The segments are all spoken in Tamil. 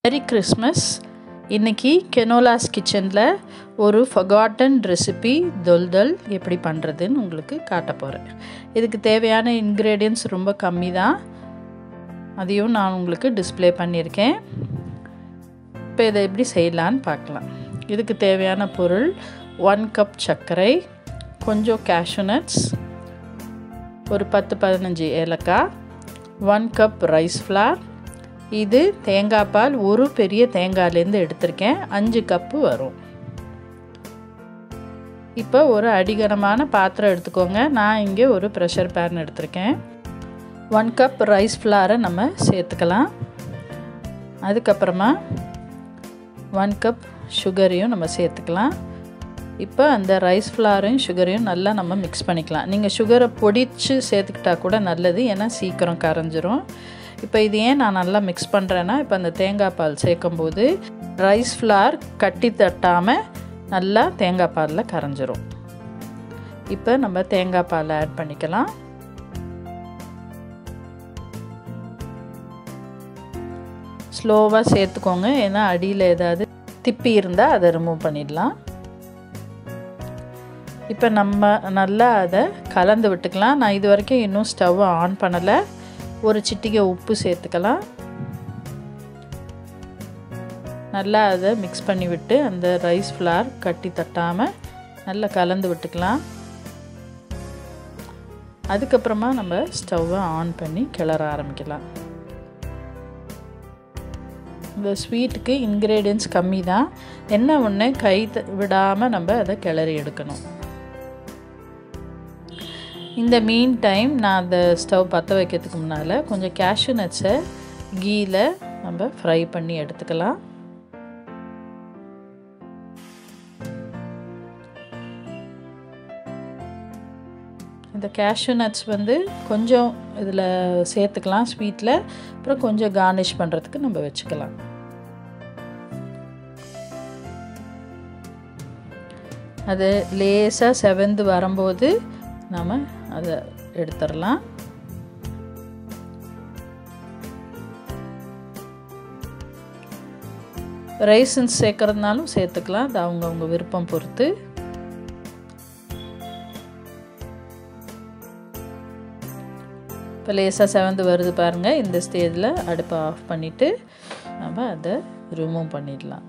மேரி கிறிஸ்மஸ் இன்றைக்கி கெனோலாஸ் கிச்சனில் ஒரு ஃபகாட்டன் ரெசிபி தொல்தல் எப்படி பண்ணுறதுன்னு உங்களுக்கு காட்ட போகிறேன் இதுக்கு தேவையான இன்க்ரீடியன்ஸ் ரொம்ப கம்மி தான் அதையும் நான் உங்களுக்கு டிஸ்ப்ளே பண்ணியிருக்கேன் இப்போ இதை எப்படி செய்யலான்னு பார்க்கலாம் இதுக்கு தேவையான பொருள் ஒன் கப் சர்க்கரை கொஞ்சம் cashew nuts ஒரு பத்து பதினஞ்சு ஏலக்காய் ஒன் கப் ரைஸ் ஃப்ளார் இது தேங்காய் பால் ஒரு பெரிய தேங்காயிலேருந்து எடுத்திருக்கேன் அஞ்சு கப்பு வரும் இப்போ ஒரு அடிகனமான பாத்திரம் எடுத்துக்கோங்க நான் இங்கே ஒரு ப்ரெஷர் பேன் எடுத்திருக்கேன் ஒன் கப் ரைஸ் ஃப்ளாரை நம்ம சேர்த்துக்கலாம் அதுக்கப்புறமா ஒன் கப் சுகரையும் நம்ம சேர்த்துக்கலாம் இப்போ அந்த ரைஸ் ஃப்ளாரையும் சுகரையும் நல்லா நம்ம மிக்ஸ் பண்ணிக்கலாம் நீங்கள் சுகரை பொடிச்சு சேர்த்துக்கிட்டா கூட நல்லது ஏன்னா சீக்கிரம் கரைஞ்சிரும் இப்போ இது ஏன் நான் நல்லா மிக்ஸ் பண்ணுறேன்னா இப்போ அந்த தேங்காய் பால் சேர்க்கும்போது ரைஸ் ஃப்ளார் கட்டி தட்டாமல் நல்லா தேங்காய் பாலில் கரைஞ்சிரும் இப்போ நம்ம தேங்காய் பால் ஆட் பண்ணிக்கலாம் ஸ்லோவாக சேர்த்துக்கோங்க ஏன்னா அடியில் ஏதாவது திப்பி இருந்தால் அதை ரிமூவ் பண்ணிடலாம் இப்போ நம்ம நல்லா அதை கலந்து விட்டுக்கலாம் நான் இது வரைக்கும் இன்னும் ஸ்டவ்வை ஆன் பண்ணலை ஒரு சிட்டிகை உப்பு சேர்த்துக்கலாம் நல்லா அதை மிக்ஸ் பண்ணி விட்டு அந்த ரைஸ் ஃப்ளார் கட்டி தட்டாமல் நல்லா கலந்து விட்டுக்கலாம் அதுக்கப்புறமா நம்ம ஸ்டவ்வை ஆன் பண்ணி கிளற ஆரம்பிக்கலாம் இந்த ஸ்வீட்டுக்கு இன்க்ரீடியன்ஸ் கம்மி தான் என்ன ஒன்று கை விடாமல் நம்ம அதை கிளறி எடுக்கணும் இந்த மீன் டைம் நான் அந்த ஸ்டவ் பற்ற வைக்கிறதுக்கு முன்னால் கொஞ்சம் கேஷ்யூ நட்ஸை கீயில் நம்ம ஃப்ரை பண்ணி எடுத்துக்கலாம் இந்த கேஷ்யூ நட்ஸ் வந்து கொஞ்சம் இதில் சேர்த்துக்கலாம் ஸ்வீட்டில் அப்புறம் கொஞ்சம் கார்னிஷ் பண்ணுறதுக்கு நம்ம வச்சுக்கலாம் அது லேசாக செவந்து வரும்போது நாம் அதை எடுத்துடலாம் ரைசன்ஸ் சேர்க்கறதுனாலும் சேர்த்துக்கலாம் அது அவங்கவுங்க விருப்பம் பொறுத்து இப்போ லேசாக செவந்து வருது பாருங்கள் இந்த ஸ்டேஜில் அடுப்பை ஆஃப் பண்ணிவிட்டு நம்ம அதை ரிமூவ் பண்ணிடலாம்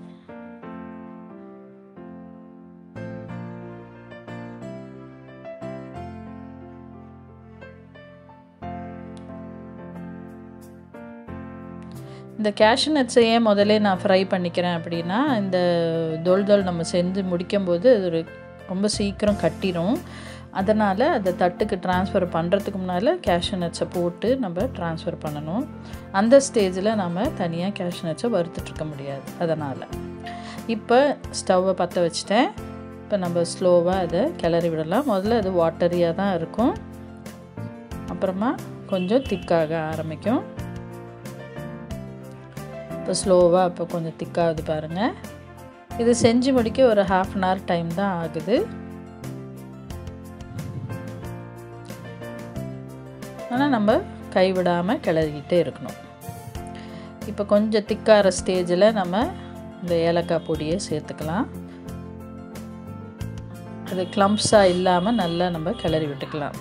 இந்த கேஷ்யூ நட்ஸை ஏன் முதல்ல நான் ஃப்ரை பண்ணிக்கிறேன் அப்படின்னா இந்த தொல் தொல் நம்ம செஞ்சு முடிக்கும்போது அது ஒரு ரொம்ப சீக்கிரம் கட்டிடும் அதனால் அதை தட்டுக்கு ட்ரான்ஸ்ஃபர் பண்ணுறதுக்கு முன்னால் கேஷ்யூ நட்ஸை போட்டு நம்ம ட்ரான்ஸ்ஃபர் பண்ணணும் அந்த ஸ்டேஜில் நம்ம தனியாக கேஷ்யூ நட்ஸை வறுத்துட்ருக்க முடியாது அதனால் இப்போ ஸ்டவ்வை பற்ற வச்சுட்டேன் இப்போ நம்ம ஸ்லோவாக அதை கிளறி விடலாம் முதல்ல அது வாட்டரியாக தான் இருக்கும் அப்புறமா கொஞ்சம் திக்காக ஆரம்பிக்கும் இப்போ ஸ்லோவாக இப்போ கொஞ்சம் திக்காகுது பாருங்கள் இது செஞ்சு முடிக்க ஒரு ஹாஃப் அன் ஹவர் டைம் தான் ஆகுது ஆனால் நம்ம கைவிடாமல் கிளறிக்கிட்டே இருக்கணும் இப்போ கொஞ்சம் திக்காகிற ஸ்டேஜில் நம்ம இந்த ஏலக்காய் பொடியை சேர்த்துக்கலாம் அது க்ளம்ப்ஸாக இல்லாமல் நல்லா நம்ம கிளறி விட்டுக்கலாம்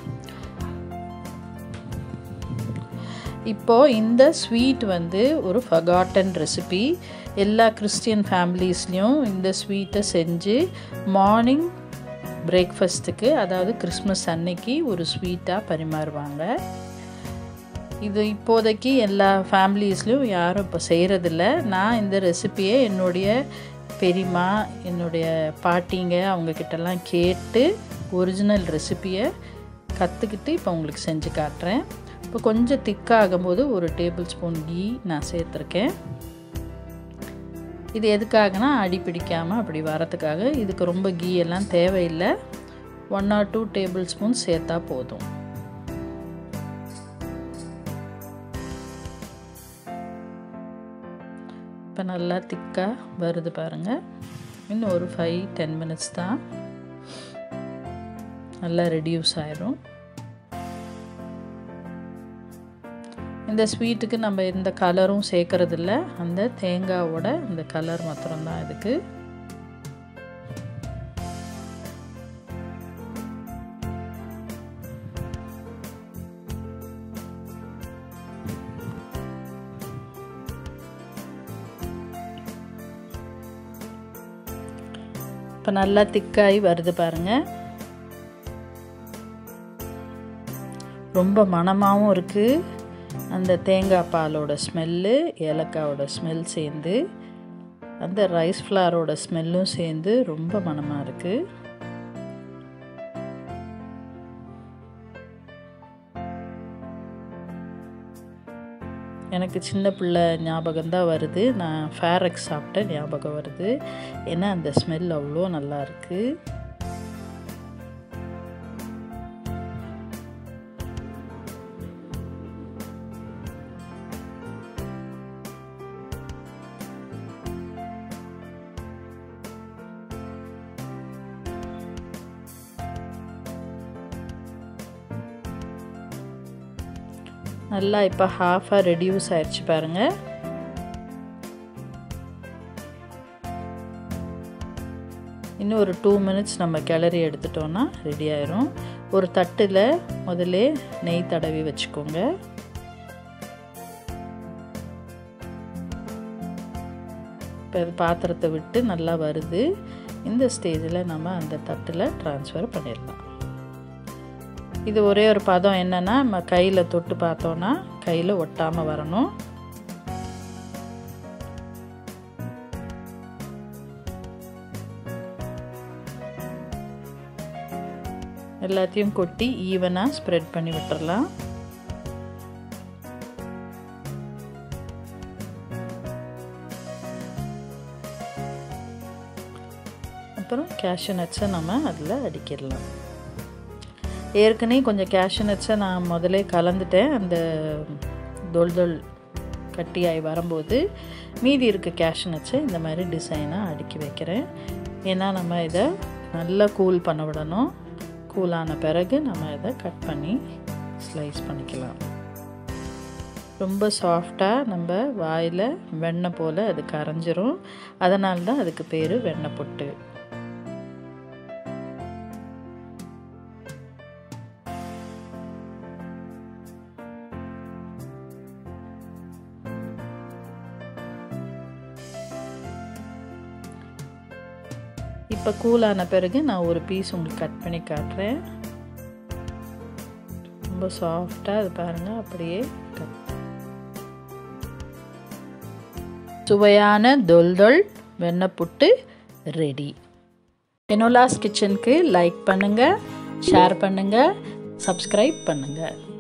இப்போது இந்த ஸ்வீட் வந்து ஒரு ஃபகாட்டன் ரெசிபி எல்லா கிறிஸ்டியன் ஃபேமிலிஸ்லேயும் இந்த ஸ்வீட்டை செஞ்சு மார்னிங் பிரேக்ஃபாஸ்ட்டுக்கு அதாவது கிறிஸ்மஸ் அன்னைக்கு ஒரு ஸ்வீட்டாக பரிமாறுவாங்க இது இப்போதைக்கு எல்லா ஃபேமிலிஸ்லேயும் யாரும் இப்போ செய்கிறதில்ல நான் இந்த ரெசிப்பியை என்னுடைய பெரியம்மா என்னுடைய பாட்டிங்க அவங்கக்கிட்டலாம் கேட்டு ஒரிஜினல் ரெசிப்பியை கற்றுக்கிட்டு இப்போ உங்களுக்கு செஞ்சு காட்டுறேன் இப்போ கொஞ்சம் திக்காகும்போது ஒரு டேபிள் ஸ்பூன் கீ நான் சேர்த்துருக்கேன் இது எதுக்காகனா அடி பிடிக்காமல் அப்படி வரத்துக்காக இதுக்கு ரொம்ப கீ எல்லாம் தேவையில்லை one or two tablespoon சேர்த்தா போதும் இப்போ நல்லா திக்காக வருது பாருங்கள் இன்னும் ஒரு ஃபைவ் டென் மினிட்ஸ் தான் நல்லா ரெடியூஸ் ஆயிரும் இந்த ஸ்வீட்டுக்கு நம்ம எந்த கலரும் சேர்க்கறதில்ல அந்த தேங்காவோட இந்த கலர் மாத்திரம்தான் இதுக்கு இப்போ நல்லா திக்காகி வருது பாருங்கள் ரொம்ப மணமாகவும் இருக்குது அந்த தேங்காய் பாலோட ஸ்மெல்லு ஏலக்காவோட ஸ்மெல் சேர்ந்து அந்த ரைஸ் ஃப்ளாரோட ஸ்மெல்லும் சேர்ந்து ரொம்ப மணமாக இருக்குது எனக்கு சின்ன பிள்ளை ஞாபகம் தான் வருது நான் ஃபேரக்ஸ் சாப்பிட்ட ஞாபகம் வருது ஏன்னா அந்த ஸ்மெல் அவ்வளோ நல்லா இருக்குது நல்லா இப்போ ஹாஃபாக ரெடியூஸ் ஆயிடுச்சு பாருங்கள் இன்னும் ஒரு டூ மினிட்ஸ் நம்ம கிளறி எடுத்துட்டோன்னா ரெடி ஆயிரும் ஒரு தட்டில் முதல்ல நெய் தடவி வச்சுக்கோங்க இப்போ இது பாத்திரத்தை விட்டு நல்லா வருது இந்த ஸ்டேஜில் நம்ம அந்த தட்டில் ட்ரான்ஸ்ஃபர் பண்ணிடலாம் இது ஒரே ஒரு பதம் என்னென்னா நம்ம கையில் தொட்டு பார்த்தோன்னா கையில் ஒட்டாமல் வரணும் எல்லாத்தையும் கொட்டி ஈவனாக ஸ்ப்ரெட் பண்ணி விட்டுறலாம் அப்புறம் கேஷ்யூ நட்ஸை நம்ம அதில் அடிக்கிடலாம் ஏற்கனவே கொஞ்சம் கேஷ்யூ நட்ஸை நான் முதலே கலந்துட்டேன் அந்த தொல் தொல் கட்டியாகி வரும்போது மீதி இருக்க கேஷ்யூ நட்ஸை இந்த மாதிரி டிசைனாக அடுக்கி வைக்கிறேன் ஏன்னா நம்ம இதை நல்லா கூல் பண்ண விடணும் கூலான பிறகு நம்ம இதை கட் பண்ணி ஸ்லைஸ் பண்ணிக்கலாம் ரொம்ப சாஃப்டாக நம்ம வாயில் வெண்ணெய் போல் அது கரைஞ்சிரும் அதனால தான் அதுக்கு பேர் வெண்ணெய் பொட்டு இப்போ கூலான பிறகு நான் ஒரு பீஸ் உங்களுக்கு கட் பண்ணி காட்டுறேன் ரொம்ப சாஃப்டாக அது பாருங்கள் அப்படியே கட் சுவையான தொல் தொல் வெண்ணெய் புட்டு ரெடி பெனோலாஸ் கிச்சனுக்கு லைக் பண்ணுங்கள் ஷேர் பண்ணுங்கள் சப்ஸ்கிரைப் பண்ணுங்கள்